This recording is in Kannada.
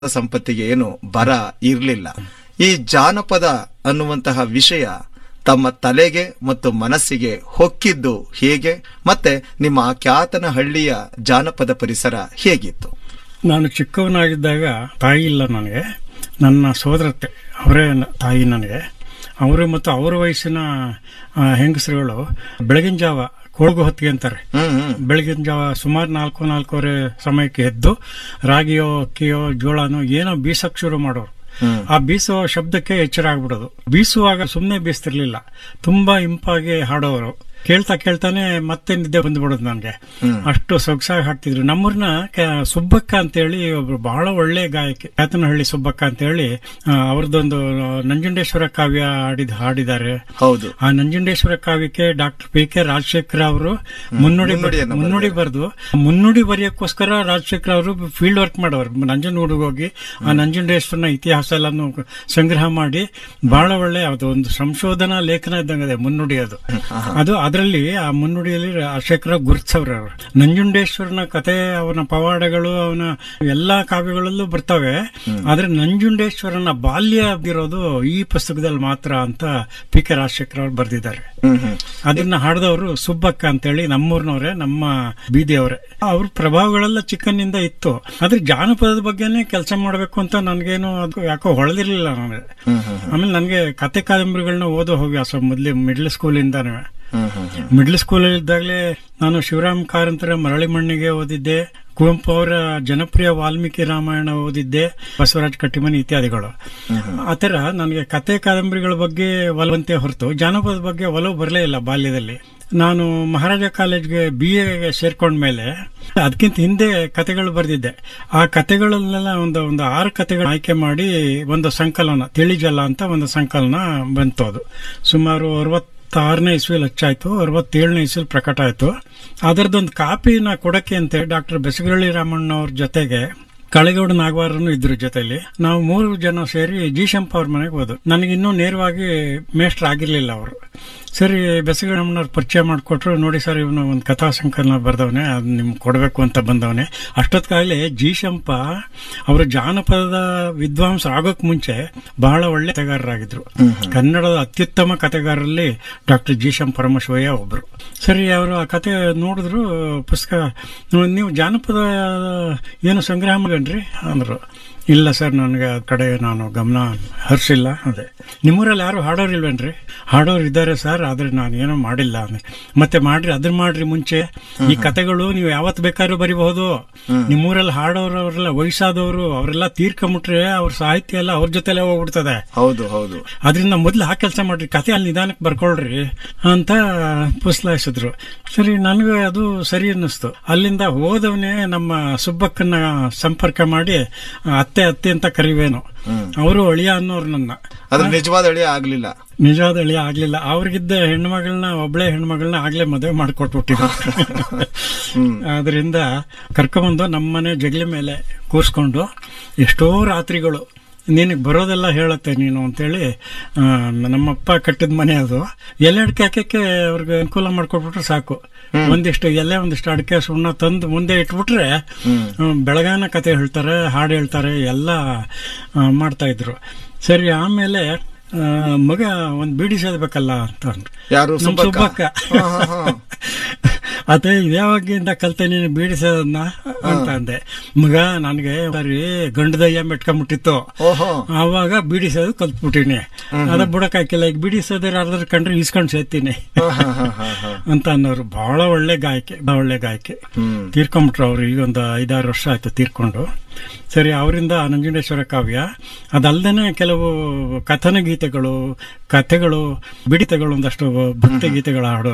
ಸಂಪತ್ತಿಗೆ ಏನು ಬರ ಇರಲಿಲ್ಲ ಈ ಜಾನಪದ ಅನ್ನುವಂತಹ ವಿಷಯ ತಮ್ಮ ತಲೆಗೆ ಮತ್ತು ಮನಸ್ಸಿಗೆ ಹೊಕ್ಕಿದ್ದು ಹೇಗೆ ಮತ್ತೆ ನಿಮ್ಮ ಆ ಖ್ಯಾತನ ಹಳ್ಳಿಯ ಜಾನಪದ ಪರಿಸರ ಹೇಗಿತ್ತು ನಾನು ಚಿಕ್ಕವನಾಗಿದ್ದಾಗ ತಾಯಿ ಇಲ್ಲ ನನಗೆ ನನ್ನ ಸೋದರತೆ ಅವರೇ ನ- ತಾಯಿ ನನಗೆ ಅವರು ಮತ್ತು ಅವರ ವಯಸ್ಸಿನ ಆ, ಹೆಂಗಸರುಗಳು ಬೆಳಗಿನ ಜಾವ ಕೊಳಗು ಹೊತ್ತಿಗೆ ಅಂತಾರೆ ಹ್ಮ್ ಹ್ಮ್ ಬೆಳಗಿನ ಜಾವ ಸುಮಾರು ನಾಲ್ಕು ನಾಲ್ಕೂವರೆ ಸಮಯಕ್ಕೆ ಎದ್ದು ರಾಗಿಯೋ ಅಕ್ಕಿಯೋ ಜೋಳನೋ ಏನೋ ಬೀಸಕ್ ಶುರು ಮಾಡೋರು ಹ್ಮ್. ಆ ಬೀಸೋ ಶಬ್ದಕ್ಕೆ ಎಚ್ಚರ ಆಗ್ಬಿಡೋದು ಬೀಸುವಾಗ ಸುಮ್ಮನೆ ಬೀಸ್ತಿರ್ಲಿಲ್ಲ ತುಂಬಾ ಇಂಪಾಗಿ ಹಾಡೋರು ಕೇಳ್ತಾ ಕೇಳ್ತಾನೆ ಮತ್ತೆ ನಿದ್ದೆ ಬಂದ್ಬಿಡೋದು ನನಗೆ ಅಷ್ಟು ಸೊಗಸಾಗಿ ಹಾಡ್ತಿದ್ರು ನಮ್ಮೂರ್ನ ಕ- ಸುಬ್ಬಕ್ಕ ಅಂತೇಳಿ ಒಬ್ರು ಬಹಳ ಒಳ್ಳೆ ಗಾಯಕಿ ಕ್ಯಾತನಹಳ್ಳಿ ಸುಬ್ಬಕ್ಕ ಅಂತೇಳಿ ಆ, ಅವ್ರದ್ದೊಂದು ನಂಜುಂಡೇಶ್ವರ ಕಾವ್ಯ ಹಾಡಿದ ಹಾಡಿದ್ದಾರೆ ಹೌದು ಆ ನಂಜುಂಡೇಶ್ವರ ಕಾವ್ಯಕ್ಕೆ ಡಾಕ್ಟರ್ ಪಿ ಕೆ ರಾಜಶೇಖರ್ ಅವರು ಮುನ್ನುಡಿ ಮುನ್ನುಡಿಯನ್ನ ಮುನ್ನುಡಿ ಬರೆದು ಮುನ್ನುಡಿ ಬರೆಯೋಕ್ಕೋಸ್ಕರ ರಾಜಶೇಖರ್ ಅವರು ಫೀಲ್ಡ್ ವರ್ಕ್ ಮಾಡೋರು ನಂಜನಗೂಡಿಗೆ ಹೋಗಿ ಆ ನಂಜುಂಡೇಶ್ವರನ ಇತಿಹಾಸ ಎಲ್ಲಾನು ಸಂಗ್ರಹ ಮಾಡಿ ಬಹಳ ಒಳ್ಳೆ ಅದು ಒಂದು ಸಂಶೋಧನಾ ಲೇಖನ ಇದ್ದಂಗಿದೆ ಮುನ್ನುಡಿ ಅದು ಅದು ಅದರಲ್ಲಿ ಆ ಮುನ್ನುಡಿಯಲ್ಲಿ ರಾಜಶೇಖರ ಗುರುತಿಸವ್ರೆ ಅವರು ನಂಜುಂಡೇಶ್ವರನ ಕತೆ ಅವನ ಪವಾಡಗಳು ಅವನ ಎಲ್ಲಾ ಕಾವ್ಯಗಳಲ್ಲೂ ಬರ್ತವೆ ಆದ್ರೆ ನಂಜುಂಡೇಶ್ವರನ ಬಾಲ್ಯ ಇರೋದು ಈ ಪುಸ್ತಕದಲ್ಲಿ ಮಾತ್ರ ಅಂತ ಪಿ ಕೆ ರಾಜಶೇಖರ್ ಅವರು ಬರೆದಿದ್ದಾರೆ ಹ್ಮ್ ಹ್ಮ್ ಅದನ್ನ ಹಾಡಿದವರು ಸುಬ್ಬಕ್ಕ ಅಂತೇಳಿ ನಮ್ಮೂರ್ನವ್ರೆ ನಮ್ಮ ಬೀದಿಯವರೇ ಅವ್ರ ಪ್ರಭಾವಗಳೆಲ್ಲ ಚಿಕ್ಕನ್ನಿಂದ ಇತ್ತು ಆದ್ರೆ ಜಾನಪದದ ಬಗ್ಗೆನೇ ಕೆಲಸ ಮಾಡಬೇಕು ಅಂತ ನನ್ಗೇನು ಅದು ಯಾಕೋ ಹೊಳೆದಿರ್ಲಿಲ್ಲ ನನಗೆ ಹ್ಮ್ ಹ್ಮ್ ಆಮೇಲೆ ನನಗೆ ಕತೆ ಕಾದಂಬರಿಗಳನ್ನ ಓದೋ ಹವ್ಯಾಸ ಮೊದ್ಲು ಮಿಡ್ಲ್ ಸ್ಕೂಲಿಂದಾನೇ ಹ್ಮ್ ಹ್ಮ್ ಹ್ಮ್ ಮಿಡ್ಲ್ ಸ್ಕೂಲಲ್ಲಿ ಇದ್ದಾಗಲೇ ನಾನು ಶಿವರಾಮ್ ಕಾರಂತರ ಮರಳಿ ಮಣ್ಣಿಗೆ ಓದಿದ್ದೆ ಕುವೆಂಪು ಅವರ ಜನಪ್ರಿಯ ವಾಲ್ಮೀಕಿ ರಾಮಾಯಣ ಓದಿದ್ದೆ ಬಸವರಾಜ್ ಕಟ್ಟಿಮನಿ ಇತ್ಯಾದಿಗಳು ಆತರ ನನಗೆ ಕತೆ ಕಾದಂಬರಿಗಳ ಬಗ್ಗೆ ಒಲವಂತೆ ಹೊರತು ಜಾನಪದ ಬಗ್ಗೆ ಒಲವು ಬರಲೇ ಇಲ್ಲ ಬಾಲ್ಯದಲ್ಲಿ ನಾನು ಮಹಾರಾಜ ಕಾಲೇಜ್ಗೆ ಬಿ ಎಗೆ ಸೇರ್ಕೊಂಡ್ಮೇಲೆ ಅದಕ್ಕಿಂತ ಹಿಂದೆ ಕತೆಗಳು ಬರೆದಿದ್ದೆ ಆ ಕತೆಗಳನ್ನೆಲ್ಲ ಒಂದು ಒಂದು ಆರು ಕತೆಗಳು ಆಯ್ಕೆ ಮಾಡಿ ಒಂದು ಸಂಕಲನ ತಿಳಿಜಲ ಅಂತ ಒಂದು ಸಂಕಲನ ಬಂತು ಅದು ಸುಮಾರು ಅರವತ್ತಾರನೇ ಇಸ್ವಿಲ್ ಹಚ್ಚಾಯ್ತು ಅರವತ್ತೇಳನೇ ಇಸ್ವಿಲ್ ಪ್ರಕಟ ಆಯ್ತು ಅದರದೊಂದು ಕಾಪಿನ ಕೊಡಕ್ಕೆ ಅಂತ ಡಾಕ್ಟರ್ ಬೆಸಗರಳ್ಳಿ ರಾಮಣ್ಣ ಅವ್ರ ಜೊತೆಗೆ ಕಳೆಗೌಡ ನಾಗವಾರನು ಇದ್ರು ಜೊತೆಲಿ ನಾವು ಮೂರು ಜನ ಸೇರಿ ಜಿ ಶಂಪ ಅವ್ರ ಮನೆಗೆ ಹೋದ್ರು ನನಗಿನ್ನೂ ನೇರವಾಗಿ ಮೇಷ್ಟ್ರ ಆಗಿರ್ಲಿಲ್ಲ ಅವರು ಸರಿ ಬೆಸಗರಮ್ಮನವ್ರು ಪರಿಚಯ ಮಾಡಿಕೊಟ್ರು ನೋಡಿ ಸರ್ ಇವನು ಒಂದು ಕಥಾ ಸಂಕಲನ ಬರ್ದವನೆ ಅದು ನಿಮ್ಗೆ ಕೊಡಬೇಕು ಅಂತ ಬಂದವನೆ ಅಷ್ಟೊತ್ತಿಗಾಗಲೇ ಜಿ ಶಂಪ ಅವರು ಜಾನಪದದ ವಿದ್ವಾಂಸ ಆಗೋಕ್ ಮುಂಚೆ ಬಹಳ ಒಳ್ಳೆ ಕಥೆಗಾರರಾಗಿದ್ರು ಕನ್ನಡದ ಅತ್ಯುತ್ತಮ ಕಥೆಗಾರರಲ್ಲಿ ಡಾಕ್ಟರ್ ಜಿ ಶಂ ಪರಮಶಿವಯ್ಯ ಒಬ್ರು ಸರಿ ಅವರು ಆ ಕತೆ ನೋಡಿದ್ರು ಪುಸ್ತಕ ನೋಡಿ, ನೀವು ಜಾನಪದ ಏನು ಸಂಗ್ರಹ ಮಾಡನ್ರಿ ಅಂದ್ರು ಇಲ್ಲ ಸರ್ ನನಗೆ ಆ ಕಡೆ ನಾನು ಗಮನ ಹರಿಸಿಲ್ಲ ಅದೇ ನಿಮ್ಮೂರಲ್ಲಿ ಯಾರು ಹಾಡೋರಿಲ್ವೇನ್ರಿ ಹಾಡೋರು ಇದ್ದಾರೆ ಸರ್ ಆದ್ರೆ ನಾನು ಏನೋ ಮಾಡಿಲ್ಲ ಅಂದೆ ಮತ್ತೆ ಮಾಡ್ರಿ ಅದನ್ನ ಮಾಡ್ರಿ ಮುಂಚೆ ಈ ಕತೆಗಳು ನೀವು ಯಾವತ್ತು ಬೇಕಾದ್ರೂ ಬರಿಬಹುದು ನಿಮ್ಮೂರಲ್ಲಿ ಹಾಡೋರು ಅವರೆಲ್ಲ ವಯಸ್ಸಾದವರು ಅವರೆಲ್ಲ ತೀರ್ಕೊಂಬಿಟ್ರೆ ಅವ್ರ ಸಾಹಿತ್ಯ ಎಲ್ಲ ಅವ್ರ ಜೊತೆಲೆ ಹೋಗ್ಬಿಡ್ತದೆ ಹೌದು ಹೌದು ಅದರಿಂದ ಮೊದಲು ಆ ಕೆಲಸ ಮಾಡ್ರಿ ಕತೆ ಅಲ್ಲಿ ನಿಧಾನಕ್ಕೆ ಬರ್ಕೊಳ್ರಿ ಅಂತ ಪುಸ್ಲಾಯಿಸಿದ್ರು ಸರಿ ನನಗೆ ಅದು ಸರಿ ಅನ್ನಿಸ್ತು ಅಲ್ಲಿಂದ ಹೋದವನೇ ನಮ್ಮ ಸುಬ್ಬಕ್ಕನ್ನ ಸಂಪರ್ಕ ಮಾಡಿ ಅತ್ತೆ ಅತ್ತೆ ಅಂತ ಕರಿವೇನು ಅವರು ಅಳಿಯ ಅನ್ನೋರು ನನ್ನ ಅದ್ರ ನಿಜವಾದ ಅಳಿ ಆಗ್ಲಿಲ್ಲ ನಿಜವಾದ ಅಳಿಯ ಆಗ್ಲಿಲ್ಲ ಅವ್ರಿಗಿದ್ದ ಹೆಣ್ಮಗಳನ್ನ ಒಬ್ಳೆ ಹೆಣ್ಮಗಳನ್ನ ಆಗ್ಲೇ ಮದುವೆ ಮಾಡಿಕೊಟ್ಬಿಟ್ಟಿದ್ರು ಅದರಿಂದ ಕರ್ಕೊಂಬಂದು ನಮ್ಮನೆ ಜಗಲಿ ಮೇಲೆ ಕೂರ್ಸ್ಕೊಂಡು ಎಷ್ಟೋ ರಾತ್ರಿಗಳು ನಿನಗೆ ಬರೋದೆಲ್ಲ ಹೇಳುತ್ತೆ ನೀನು ಅಂತೇಳಿ ಆ, ನಮ್ಮಪ್ಪ ಕಟ್ಟಿದ ಮನೆ ಅದು ಎಲೆ ಅಡಿಕೆ ಹಾಕಕ್ಕೆ ಅವ್ರಿಗೆ ಅನುಕೂಲ ಮಾಡ್ಕೊಟ್ಬಿಟ್ರೆ ಸಾಕು ಒಂದಿಷ್ಟು ಎಲೆ ಒಂದಿಷ್ಟು ಅಡಿಕೆ ಸುಣ್ಣ ತಂದು ಮುಂದೆ ಇಟ್ಬಿಟ್ರೆ ಹ್ಮ್, ಬೆಳಗಾನ ಕತೆ ಹೇಳ್ತಾರೆ ಹಾಡು ಹೇಳ್ತಾರೆ ಎಲ್ಲ ಆ, ಮಾಡ್ತಾ ಇದ್ರು ಸರಿ ಆಮೇಲೆ ಆ, ಮಗ ಒಂದ್ ಬೀಡಿ ಸೇದ್ಬೇಕಲ್ಲ ಅಂತ ಅಂದ್ರು ಯಾರು ನಮ್ ಸುಬ್ಬಕ್ಕ? ಸುಬ್ಬಕ್ಕ ಹಾ, ಹಾ, ಹಾ. ಅದೇ ಇದ್ಯಾವಾಗಿಂದ ಕಲ್ತೆ ನೀನು ಬೀಡಿಸೋದನ್ನ ಅಂತ ಅಂದೆ ಮಗ ನನಗೆ ಸರಿ ಗಂಡದಯ್ಯ ಮೆಟ್ಕೊಂಡ್ಬಿಟ್ಟಿತ್ತು ಓಹೋ ಆವಾಗ ಬೀಡಿಸೋದು ಕಲ್ತ್ಬಿಟ್ಟಿನಿ ಅದ ಬುಡಕಾಕಿಲ್ಲ ಈಗ ಬೀಡಿಸೋದ್ರ ಯಾರ್ದಾರು ಕಂಡ್ರೆ ಇಸ್ಕೊಂಡ್ ಸೇತೀನಿ ಹಾ, ಹಾ, ಹಾ, ಹಾ, ಹಾ. ಅಂತ ಅನ್ನೋರು ಬಹಳ ಒಳ್ಳೆ ಗಾಯಕಿ ಬಹಳ ಒಳ್ಳೆ ಗಾಯಕಿ ಹ್ಮ್ ತೀರ್ಕೊಂಡ್ಬಿಟ್ರು ಅವ್ರು ಈಗ ಒಂದು ಐದಾರು ವರ್ಷ ಆಯ್ತು ತೀರ್ಕೊಂಡು ಸರಿ ಅವರಿಂದ ನಂಜುಂಡೇಶ್ವರ ಕಾವ್ಯ ಅದಲ್ದೇನೆ ಕೆಲವು ಕಥನ ಗೀತೆಗಳು ಕಥೆಗಳು ಬಿಡಿತೆಗಳು ಒಂದಷ್ಟು ಭಕ್ತಿ ಗೀತೆಗಳು ಹಾಡೋರು